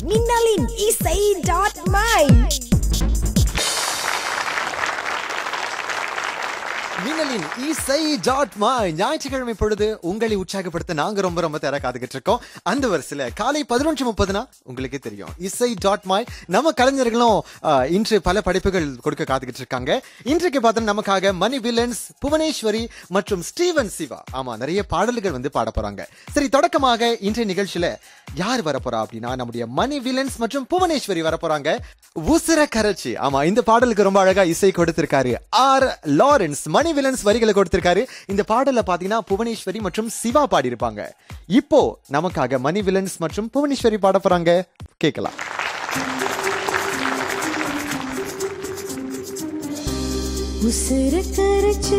மின்னலின் இசை dot my மின்னலின் இசை dot my ஞாயிற்றுக்கிழமை பொழுது உங்களை உற்சாகப்படுத்த நாங்க ரொம்ப ரொம்ப தர காத்துக்கிட்டு இருக்கோம் அந்த வரிசையில காலை பதினொன்று முப்பதுனா உங்களுக்கே தெரியும் இசை டாட் மை நம்ம கலைஞர்களும் ஆஹ், இன்று பல படைப்புகள் கொடுக்க காத்துக்கிட்டு இருக்காங்க இன்றைக்கு பார்த்தா நமக்காக மணி வில்லன்ஸ் புவனேஸ்வரி மற்றும் ஸ்டீவன் சிவா ஆமா நிறைய பாடல்கள் வந்து பாட போறாங்க சரி தொடக்கமாக இன்றைய நிகழ்ச்சியில யார் வர போறா அப்படின்னா நம்முடைய மணி வில்லன்ஸ் மற்றும் புவனேஸ்வரி வர போறாங்க உசிர கரச்சி ஆமா இந்த பாடலுக்கு ரொம்ப அழகா இசை கொடுத்திருக்காரு ஆர் லாரன்ஸ் மணி வில்லன்ஸ் வரிகளை கொடுத்திருக்காரு இந்த பாடல்ல பாத்தீங்கன்னா புவனேஸ்வரி மற்றும் சிவா பாடியிருப்பாங்க இப்போ நமக்காக மணி வில்லன்ஸ் மற்றும் புவனேஸ்வரி பாட போறாங்க கேட்கலாம் உசுர கரைச்சு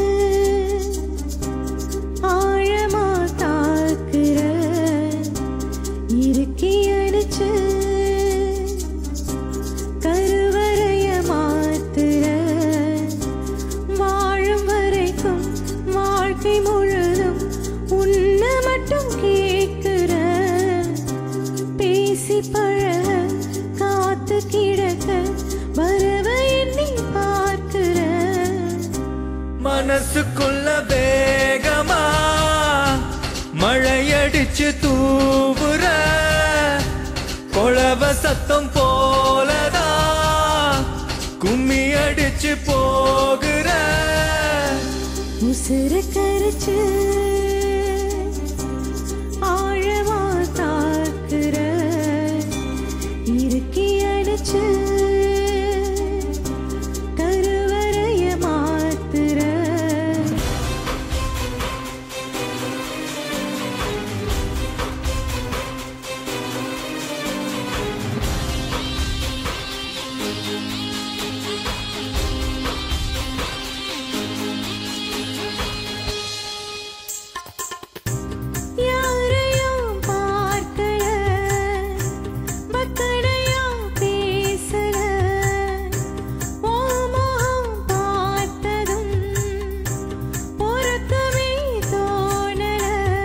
ஆழமா தாக்குற இறுக்கி அடிச்சு கருவறைய மாத்துற வாழும் வரைக்கும் வாழ்க்கை முழுதும் உன்னை மட்டும் கேட்கிற பேசி பழக காத்து கிடக்க வரவ எண்ணி பார்க்கிற மனசுக்குள்ள வேகமா மழையடிச்சு தூவுற கொளவ சத்தம் போலதான் கும்மி அடிச்சு போகிற உசுர கரைச்சு ஆழமா தாக்குற இறுக்கி அடிச்சு கருவறைய மாத்துற யாரையும் பார்க்கல மக்களையா பேசல உன் முகம் பார்த்ததும் பொறுக்கவே தோணல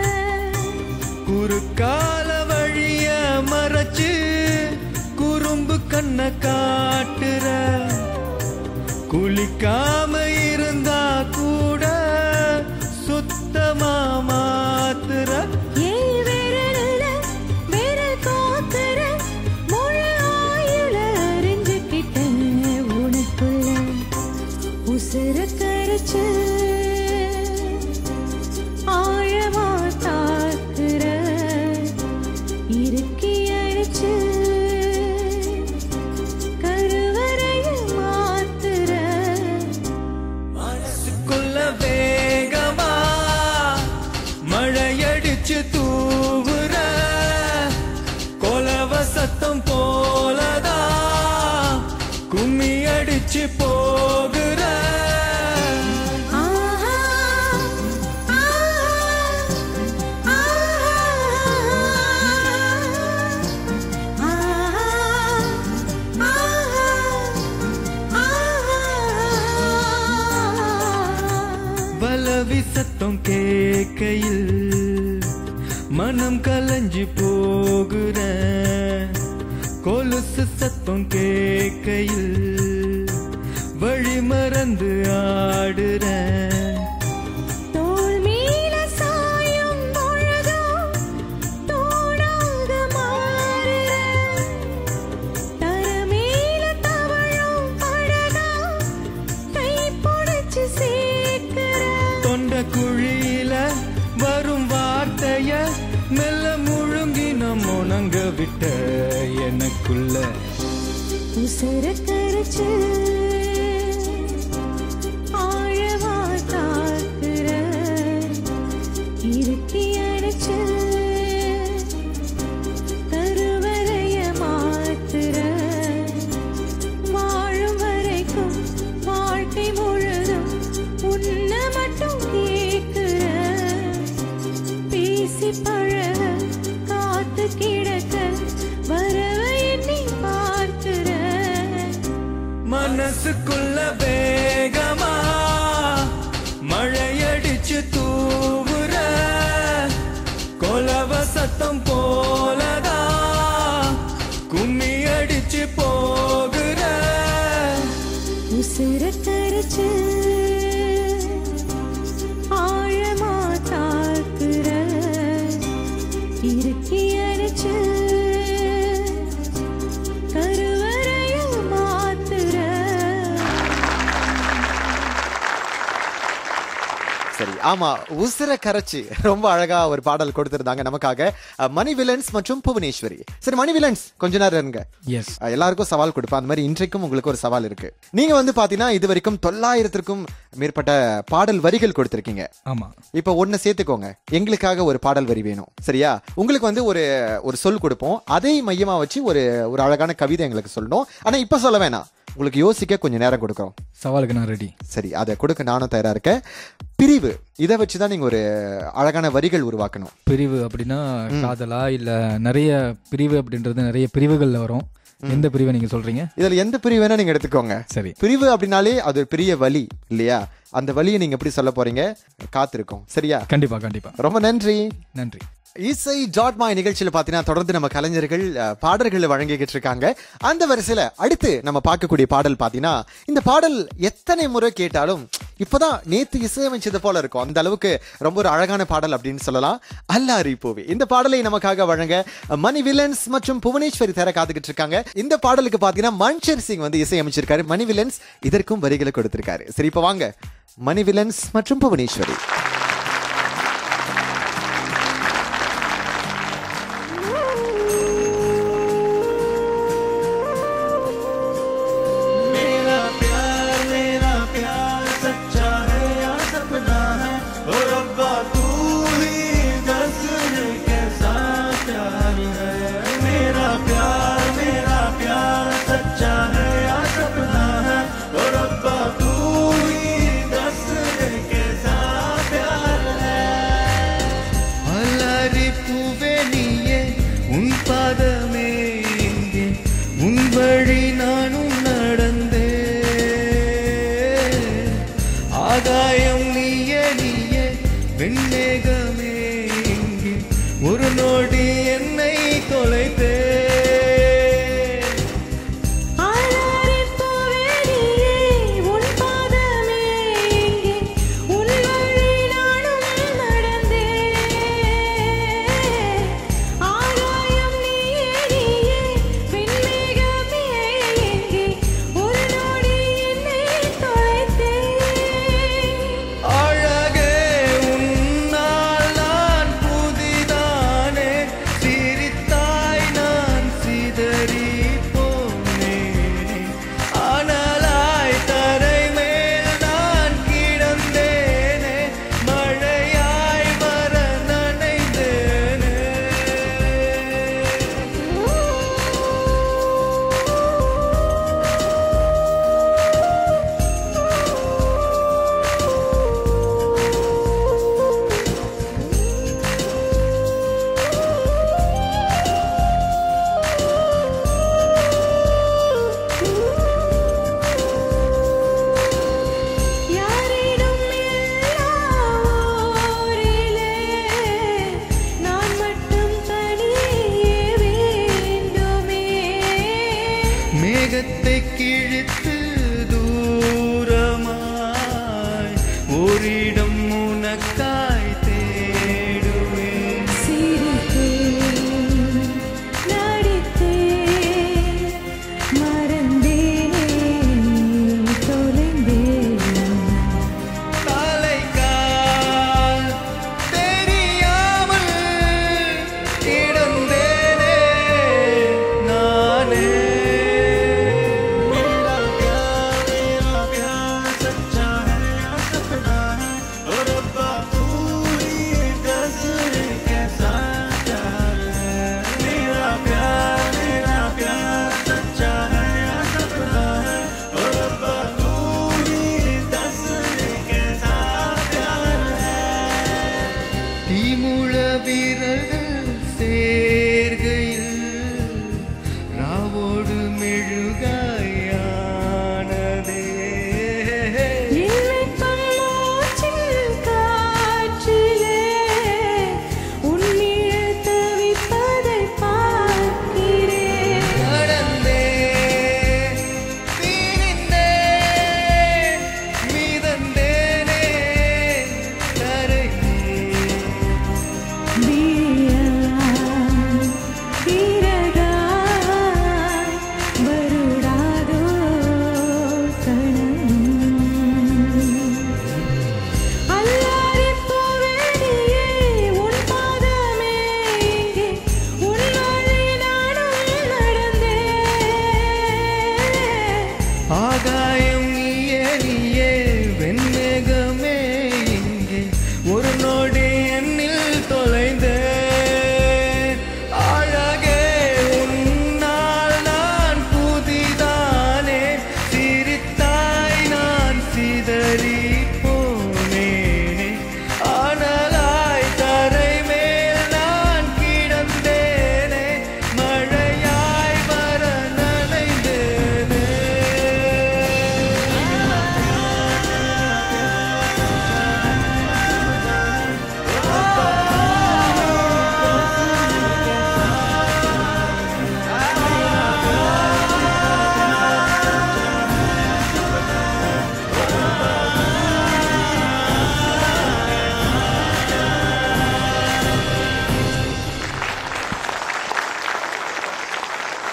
குறுக்கால வழிய மறைச்சு குறும்பு கண்ண காட்டுற குளிக்காம இருந்தா கூட சுத்தமா மாத்துற ஏன் விரலுல விரல் கோக்குற முழு ஆயுள அறிஞ்சுக்கிட்டேன் உனக்குள்ள உசுர கரைச்சு ஆழமா தாக்குற இறுக்கி அடிச்சு கருவறைய மாத்துற மனசுக்குள்ள வேகமா மழையடிச்சு தூவுற கொலவ சத்தம் போலதான் கும்மி அடிச்சு போகிற ஆஹா ஆஹா பலவி சத்தம் கேட்கையில் மனம் கலஞ்சி போகிற கொலுசு சத்தம் கேட்கையில் வழி மறந்து ஆடுற தோள் மேல சாயும் பொழுதும் தோடாக மாறுற தர மேல தவழும் அழகா கை புடிச்சு சேர்க்கிற தொண்ட குழியில வரும் வார்த்தைய மெல்ல முழுங்கி நம் உணங்க விட்ட எனக்குள்ள உசுர கரைச்சு ஆழமா தாக்குற இறுக்கி அடிச்சு கருவறைய மாத்துற வாழும் வரைக்கும் வாழ்க்கை முழுதும் உன்னை மட்டும் கேட்கிற பேசி பழக காத்து கிடக்க வரவ எண்ணி பார்க்கிற மனசுக்குள்ள வேகமா மழையடிச்சு தூவுற கொலவ சத்தம் போலதான் கும்மி அடிச்சு போகிற உசுர கரைச்சு ஆழமா தாக்குற இறுக்கி அணைச்சு கருவறைய மாத்துற சரி ஆமா உசிர கரைச்சி ரொம்ப அழகா ஒரு பாடல் கொடுத்திருந்தாங்க நமக்காக அஹ், மணி வில்லன்ஸ் மற்றும் புவனேஸ்வரி சரி மணி வில்லன்ஸ் கொஞ்ச நேரம் இருங்க எஸ் அஹ், எல்லாருக்கும் சவால் கொடுப்பேன் அந்த மாதிரி இன்றைக்கும் உங்களுக்கு ஒரு சவால் இருக்கு நீங்க வந்து பாத்தீங்கன்னா இது வரைக்கும் தொள்ளாயிரத்திற்கும் மேற்பட்ட பாடல் வரிகள் கொடுத்திருக்கீங்க ஆமா இப்ப ஒண்ணு சேர்த்துக்கோங்க எங்களுக்காக ஒரு பாடல் வரி வேணும் சரியா உங்களுக்கு வந்து ஒரு ஒரு சொல் கொடுப்போம் அதை மையமா வச்சு ஒரு ஒரு அழகான கவிதை எங்களுக்கு சொல்லணும் ஆனா இப்ப சொல்ல வேணாம் உங்களுக்கு யோசிக்க கொஞ்சம் நேரம் கொடுக்குறோம் சவாலுக்கு நான் ரெடி சரி அதை கொடுக்க நானும் தயாரா இருக்கேன் பிரிவு இதை வச்சுதான் நீங்க ஒரு அழகான வரிகள் உருவாக்கணும் பிரிவு அப்படின்னா காதலா இல்ல நிறைய பிரிவு அப்படின்றது நிறைய பிரிவுகள்ல வரும் எந்த பிரிவை நீங்க சொல்றீங்க இதுல எந்த பிரிவு வேணா நீங்க எடுத்துக்கோங்க சரி பிரிவு அப்படின்னாலே அது ஒரு பெரிய வலி இல்லையா அந்த வலியை நீங்க எப்படி சொல்ல போறீங்க காத்திருக்கோம் சரியா கண்டிப்பா கண்டிப்பா ரொம்ப நன்றி நன்றி இசை டாட் மை நிகழ்ச்சியில பாத்தீங்கன்னா தொடர்ந்து நம்ம கலைஞர்கள் அஹ், பாடல்களை வழங்கிக்கிட்டு இருக்காங்க அந்த வரிசையில அடுத்து நம்ம பார்க்கக்கூடிய பாடல் பாத்தீங்கன்னா இந்த பாடல் எத்தனை முறை கேட்டாலும் இப்பதான் நேத்து இசையமைச்சது போல இருக்கும் அந்த அளவுக்கு ரொம்ப ஒரு அழகான பாடல் அப்படின்னு சொல்லலாம் அல்லாரி பூவி இந்த பாடலை நமக்காக வழங்க மணி வில்லன்ஸ் மற்றும் புவனேஸ்வரி தர காத்துக்கிட்டு இருக்காங்க இந்த பாடலுக்கு பாத்தீங்கன்னா மன்ஷர் சிங் வந்து இசையமைச்சிருக்காரு மணி வில்லன்ஸ் இதற்கும் வரிகளை கொடுத்திருக்காரு சரி இப்ப வாங்க மணி வில்லன்ஸ் மற்றும் புவனேஸ்வரி मेरा प्यार मेरा प्यार सच्चा है या सपना है और रब्बा तू ही दस दे कैसा प्यार है मेरा प्यार मेरा प्यार सच्चा है या सपना है और रब्बा तू ही दस दे कैसा प्यार है அலறி பூவே நீயே உன் பாதமே எங்கே உன் வழி நானும் நடந்தே ஆகாயம் நீயே நீயே வெண்மேகமே எங்கே ஒரு நொடி என்னை தொலைத்தே ஆராரிப் பூவேரியே, உன் பாதமே எங்கே? உன் வழி நானும் நடந்தேன். ஆகாயம் நீயே, நீயே, வெண்மேகமே எங்கே? ஒரு நொடி என்னை தொலைத்தேன். அழகே உன்னால் நான் புதிதானே சிரித்தாய் நான் சிதறி போனேனே அனலாய் தரை மேல் நான் கிடந்தேனே மழையாய் வர நனைந்தேனே யாரிடம் இல்லா ஊரிலே நான் மட்டும் தனியே வேண்டுமே மேகத்தை கிழித்து தூரமாய் ஓரிடம் உனக்காய் தேடுவேன் சிரித்தேன் நடித்தேன் மறந்தேன் தொலைந்தேன் தலைக்கால் தெரியாமல் கிடந்தேனே நானே मेरा प्यार मेरा प्यार सच्चा है या सपना है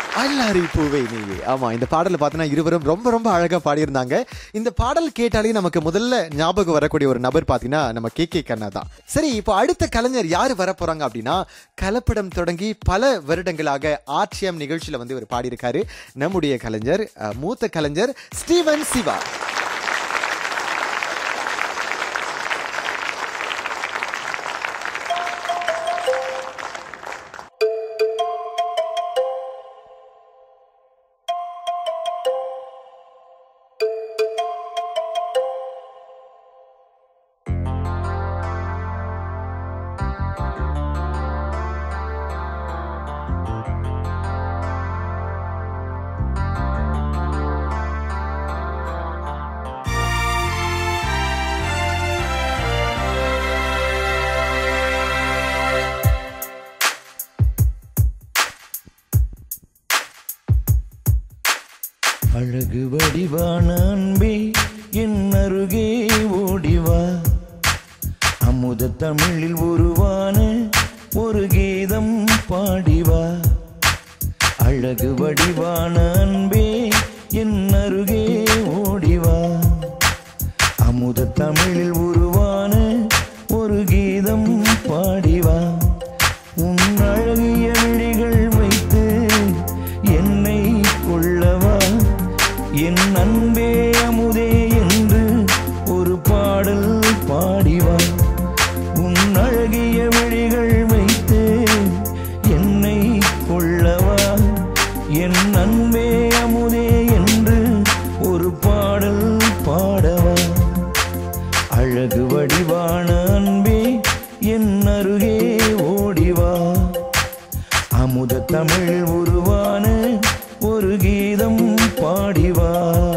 அல்லாரி பூவை நீயே ஆமா இந்த பாடல பார்த்தீங்கன்னா இருவரும் ரொம்ப ரொம்ப அழகா பாடியிருந்தாங்க இந்த பாடல் கேட்டாலே நமக்கு முதல்ல ஞாபகம் வரக்கூடிய ஒரு நபர் பாத்தீங்கன்னா நம்ம கே கே கண்ணா தான் சரி இப்போ அடுத்த கலைஞர் யாரு வர போறாங்க அப்படின்னா கலப்படம் தொடங்கி பல வருடங்களாக ஆர்டிஎம் நிகழ்ச்சியில வந்து இவர் பாடியிருக்காரு நம்முடைய கலைஞர் அஹ், மூத்த கலைஞர் ஸ்டீவன் சிவா அழகு வடிவான அன்பே என் அருகே ஓடிவா அமுத தமிழில் உருவான ஒரு கீதம் பாடிவா அழகு வடிவான அன்பே என் அருகே ஓடிவா அமுத தமிழில் உருவான ஒரு கீதம் பாடிவா உன் அழகிய விழிகள் வைத்து என்னை கொள்ளவா என் அன்பே அமுதே என்று ஒரு பாடல் பாடிவா உன் அழகிய விழிகள் வைத்து என்னை கொள்ளவா என் அன்பே அமுதே என்று ஒரு பாடல் பாடவா அழகு வடிவான அன்பே என் அருகே ஓடிவா அமுத தமிழ் உருவான ஒரு கீதம் பாடிவா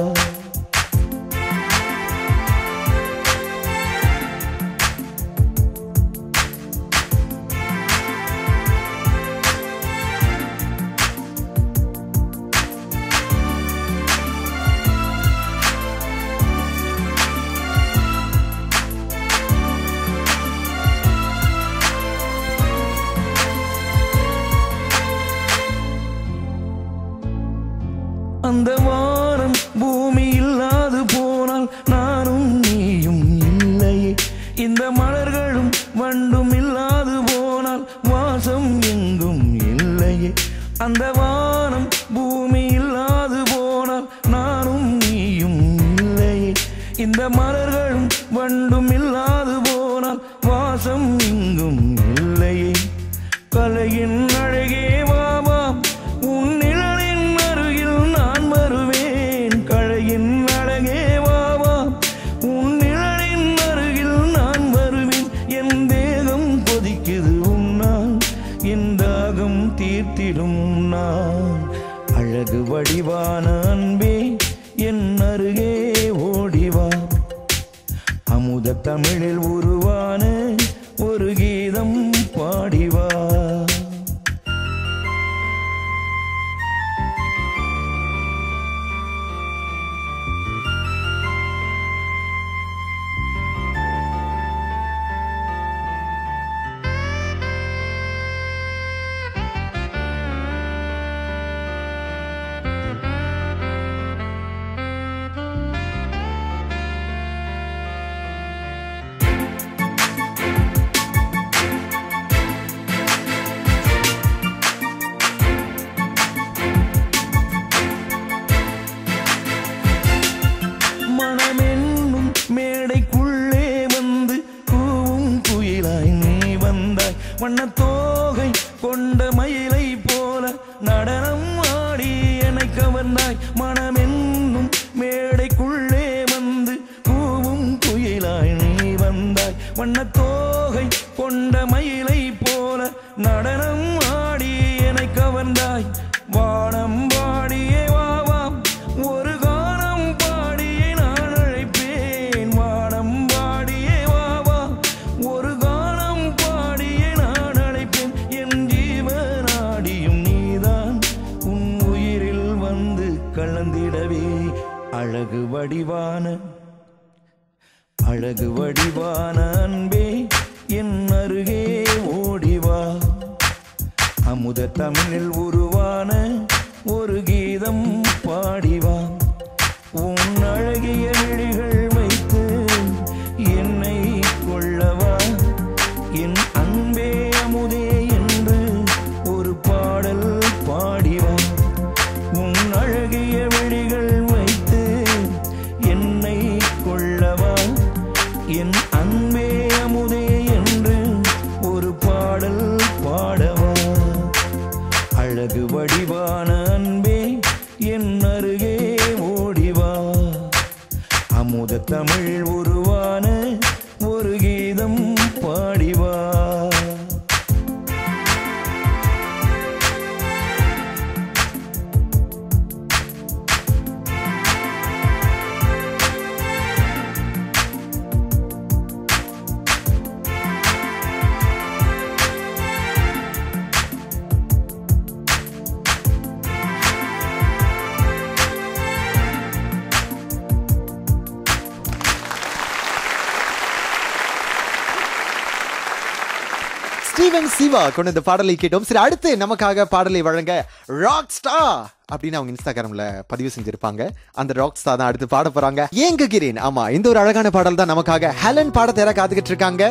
அந்த வானம் பூமி இல்லாது போனால் நானும் நீயும் இல்லையே இந்த மலர்களும் வண்டும் இல்லாது போனால் வாசம் எங்கும் இல்லையே அந்த வானம் பூமி இல்லாது போனால் நானும் நீயும் இல்லையே இந்த மலர்களும் வண்டும் இல்லாது போனால் வாசம் எங்கும் இல்லையே கலையின் அழகே வாவா உன் நிழலின் அருகில் நான் வருவேன் கழையின் அழகே வாவா உன் நிழலின் அருகில் நான் வருவேன் என் தேகம் கொதிக்குது உன்னால் என் தாகம் தீர்த்திடும் நான் அழகு வடிவான அன்பே என் அருகே ஓடிவா அமுத தமிழில் உருவான ஒரு கீதம் பாடிவா மனமென்னும் மேடைக்குள்ளே வந்து கூவும் குயிலாய் நீ வந்தாய் வண்ணத்தோகை கொண்ட மயிலை போல நடனம் ஆடி என்னை கவர்ந்தாய் மனமென்னும் மேடைக்குள்ளே வந்து கூவும் குயிலாய் நீ வந்தாய் வண்ணத்தோகை கொண்ட மயிலை போல நடனம் ஆடி என்னை கவர்ந்தாய் வானம் பாடியே வாவாம் ஒரு கானம் பாடியே நான் அழைப்பேன் வானம் பாடியே வாவா ஒரு கானம் பாடியே நான் அழைப்பேன் என் ஜீவனாடியும் நீதான் உன் உயிரில் வந்து கலந்திடவே அழகு வடிவான அழகு வடிவான அன்பே என் அருகே ஓடிவா அமுத தமிழில் உருவான ஸ்டீவன் சிவா கொண்டு இந்த பாடலை கேட்டோம் சரி அடுத்து நமக்காக பாடலை வழங்க ராக் ஸ்டார் அப்படின்னு அவங்க இன்ஸ்டாகிராம்ல பதிவு செஞ்சிருப்பாங்க அந்த ராக் ஸ்டார் தான் அடுத்து பாட போறாங்க ஏங்குகிறேன் ஆமா இந்த ஒரு அழகான பாடல் தான் நமக்காக ஹெலன் பாட தேர காத்துக்கிட்டு இருக்காங்க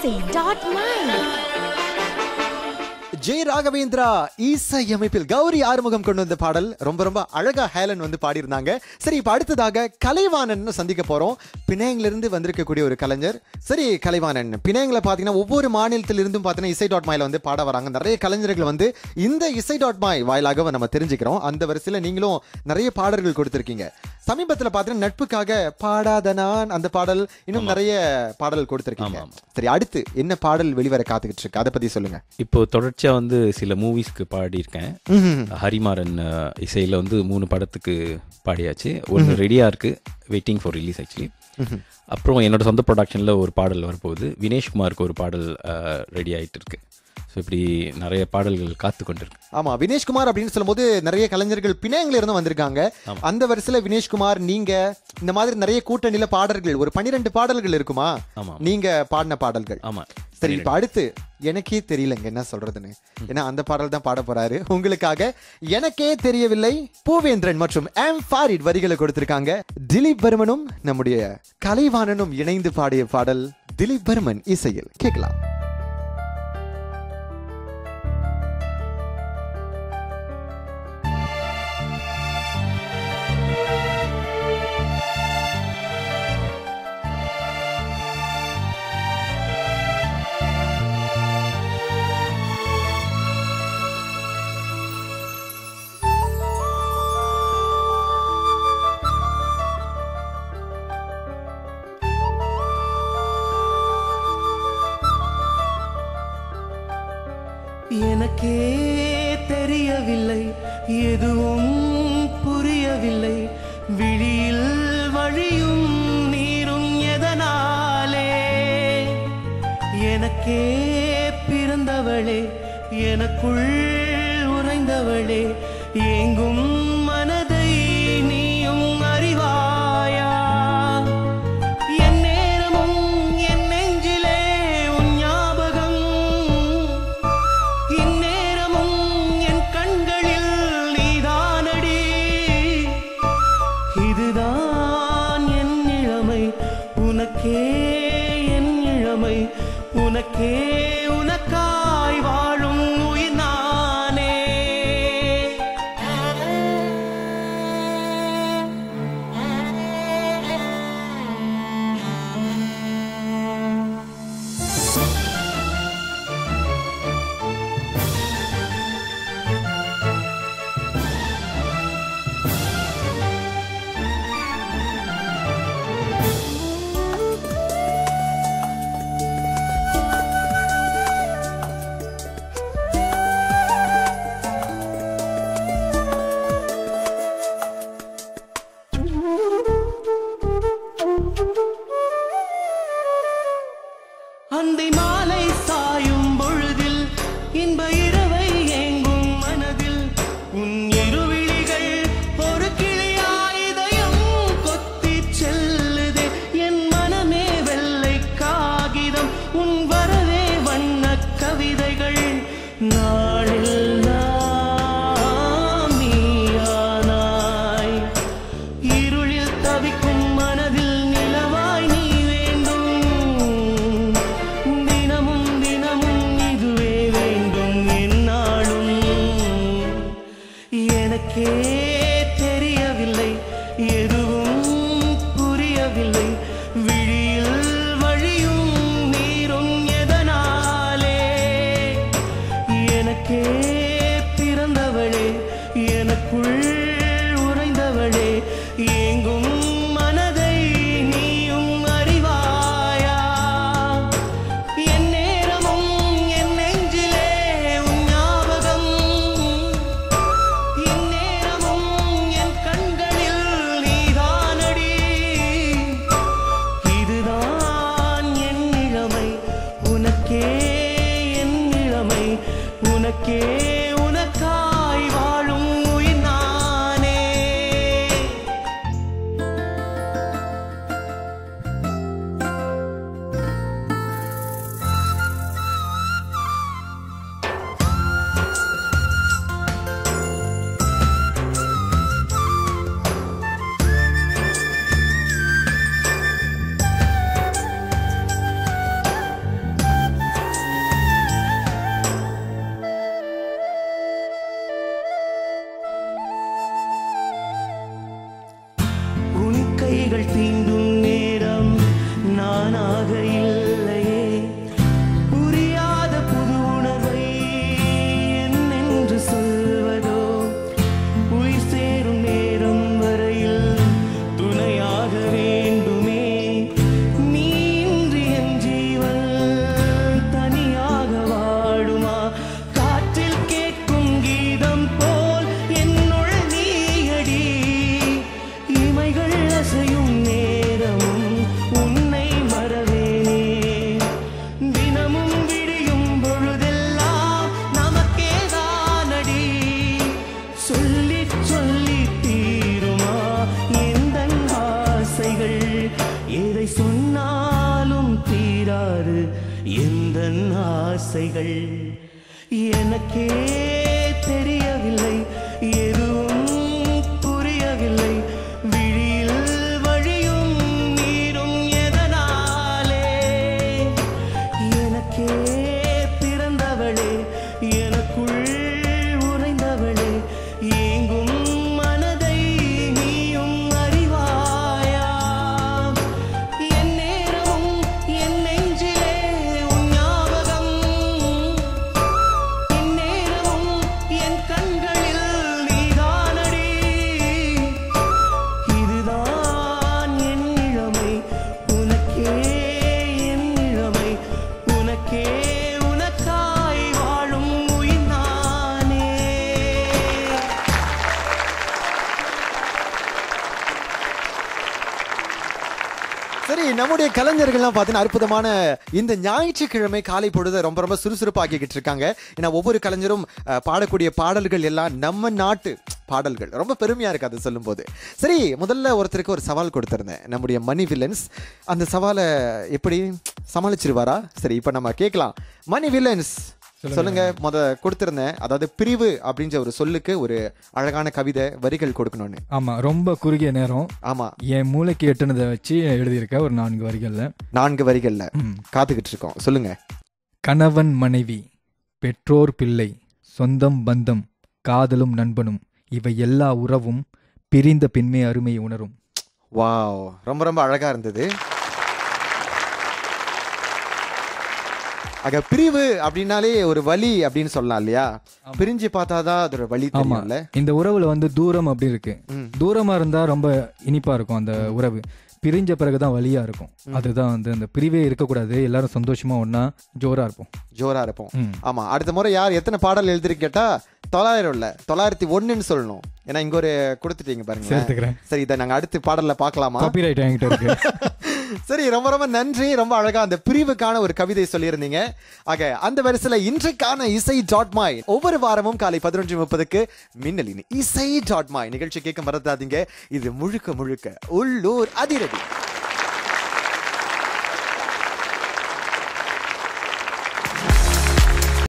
iSay.my ஜெய் ராகவேந்திரா இசை அமைப்பில் கௌரி ஆறுமுகம் கொண்டு வந்த பாடல் ரொம்ப ரொம்ப அழகா ஹேலன் வந்து பாடியிருந்தாங்க சரி இப்ப அடுத்ததாக கலைவாணன் சந்திக்க போறோம் பிணையங்கல இருந்து வந்திருக்கக்கூடிய ஒரு கலைஞர் சரி கலைவாணன் பிணையங்கள பாத்தீங்கன்னா ஒவ்வொரு மாநிலத்தில இருந்தும் பாத்தீங்கன்னா இசை டாட் மாயில வந்து பாட வராங்க நிறைய கலைஞர்கள் வந்து இந்த இசை டாட் மாய் வாயிலாக நம்ம தெரிஞ்சுக்கிறோம் அந்த வரிசையில நீங்களும் நிறைய பாடல்கள் கொடுத்திருக்கீங்க சமீபத்துல பாத்தீங்கன்னா நட்புக்காக பாடாத நான் அந்த பாடல் இன்னும் நிறைய பாடல் கொடுத்திருக்கீங்க சரி அடுத்து என்ன பாடல் வெளிவர காத்துக்கிட்டு இருக்கு அதை பத்தி சொல்லுங்க இப்போ தொடர்ச்சியா வந்து சில மூவிஸ்க்கு பாடியிருக்கேன் ஹரிமாறன் அஹ், இசையில வந்து மூணு படத்துக்கு பாடியாச்சு ஒன்று ரெடியா இருக்கு வெயிட்டிங் ஃபார் ரிலீஸ் ஆக்சுவலி அப்புறம் என்னோட சொந்த ப்ரொடக்ஷனில் ஒரு பாடல் வரப்போகுது வினேஷ்குமாருக்கு ஒரு பாடல் ரெடி ஆயிட்டு இருக்கு ஸோ இப்படி நிறைய பாடல்கள் காத்து கொண்டிருக்கு ஆமா வினேஷ்குமார் அப்படின்னு சொல்லும்போது நிறைய கலைஞர்கள் பிணையங்கள்ல இருந்து வந்திருக்காங்க அந்த வரிசையில வினேஷ்குமார் நீங்க இந்த மாதிரி நிறைய கூட்டணியில பாடல்கள் ஒரு பன்னிரெண்டு பாடல்கள் இருக்குமா ஆமா. நீங்க பாடின பாடல்கள் ஆமா சரி இப்ப அடுத்து எனக்கே தெரியலங்க என்ன சொல்றதுன்னு ஏன்னா அந்த பாடல் தான் பாட போறாரு உங்களுக்காக எனக்கே தெரியவில்லை பூவேந்திரன் மற்றும் எம் ஃபாரிட் வரிகளை கொடுத்திருக்காங்க திலீப் பர்மனும் நம்முடைய கலைவாணனும் இணைந்து பாடிய பாடல் திலீப் பர்மன் இசையில் கேட்கலாம் எனக்கே தெரியவில்லை எதுவும் புரியவில்லை விழியில் வழியும் நீரும் எதனாலே எனக்கே பிறந்தவளே எனக்குள் உறைந்தவளே ஏங்கும் மனதை நீயும் அறிவாயா என் நேரமும் என் நெஞ்சிலே உன் ஞாபகம் இந்நேரமும் என் கண்களில் நீதானடி இதுதான் என் இளமை உனக்கே என் இளமை உனக்கே உனக்காய் வாழும் உயிர் நானே எதை சொன்னாலும் தீராது எந்த ஆசைகள் எனக்கே தெரியவில்லை எதுவும் புரியவில்லை விழியில் வழியும் நீரும் எதனாலே எனக்கே பிறந்தவளே எனக்குள் உறைந்தவளே ஏங்கும் மனதை நீயும் அறிவாயா என் நேரமும் என் நெஞ்சிலே உன் ஞாபகம் என் நேரமும் என் கண்களில் நீதானடி இதுதான் என் இளமை உனக்கே என் இளமை உனக்கே உனக்காய் வாழும் உயிர் நானே சரி நம்முடைய கலைஞர்கள்லாம் பார்த்தீங்கன்னா அற்புதமான இந்த ஞாயிற்றுக்கிழமை காலை பொழுது ரொம்ப ரொம்ப சுறுசுறுப்பாக்கிக்கிட்டு இருக்காங்க ஏன்னா ஒவ்வொரு கலைஞரும் அஹ், பாடக்கூடிய பாடல்கள் எல்லாம் நம்ம நாட்டு பாடல்கள் ரொம்ப பெருமையா இருக்கு அதை சொல்லும்போது சரி முதல்ல ஒருத்தருக்கு ஒரு சவால் கொடுத்திருந்தேன் நம்முடைய மணி வில்லன்ஸ் அந்த சவாலை எப்படி சமாளிச்சிருவாரா சரி இப்போ நம்ம கேட்கலாம் மணி வில்லன்ஸ் சொல்லுங்க முத கொடுத்திருந்தேன் அதாவது பிரிவு அப்படின்ற ஒரு சொல்லுக்கு ஒரு அழகான கவிதை வரிகள் கொடுக்கணும்னு ஆமா ரொம்ப குறுகிய நேரம் ஆமா என் மூளைக்கு எட்டுனதை வச்சு எழுதியிருக்கேன் ஒரு நான்கு வரிகள்ல நான்கு வரிகள்ல காத்துக்கிட்டு இருக்கோம் சொல்லுங்க கணவன் மனைவி பெற்றோர் பிள்ளை சொந்தம் பந்தம் காதலும் நண்பனும் இவை எல்லா உறவும் பிரிந்த பின்மே அருமை உணரும் வாவ் ரொம்ப ரொம்ப அழகா இருந்தது ஆக பிரிவு அப்படின்னாலே ஒரு வலி அப்படின்னு சொல்லலாம் இல்லையா பிரிஞ்சு பார்த்தாதான் அதோட வலி ஆமா தெரியும்ல இந்த உறவுல வந்து தூரம் அப்படி இருக்கு தூரமா இருந்தா ரொம்ப இனிப்பா இருக்கும் அந்த உறவு பிரிஞ்ச பிறகுதான் வலியா இருக்கும் அதுதான் வந்து அந்த பிரிவே இருக்கக்கூடாது எல்லாரும் சந்தோஷமா ஒண்ணா ஜோரா இருப்போம் ஜோரா இருப்போம் ம். ஆமா அடுத்த முறை யார் எத்தனை பாடல் எழுதிருக்கு கேட்டா தொள்ளாயிரம் இல்ல தொள்ளாயிரத்தி ஒண்ணுன்னு சொல்லணும் ஏன்னா இங்க ஒரு கொடுத்துட்டீங்க பாருங்க சேர்த்துக்கிறேன். சரி இதை நாங்க அடுத்த பாடல்ல பார்க்கலாமா காப்பிரைட் என்கிட்ட இருக்கு சரி ரொம்ப ரொம்ப நன்றி ரொம்ப அழகா அந்த பிரிவுக்கான ஒரு கவிதை சொல்லியிருந்தீங்க ஆக அந்த வரிசையில இன்றைக்கான இசை டாட் மாய் ஒவ்வொரு வாரமும் காலை பதினொன்று முப்பதுக்கு மின்னலின் இசை டாட் மாய் நிகழ்ச்சி கேட்க மறந்தாதீங்க இது முழுக்க முழுக்க உள்ளூர் அதிரடி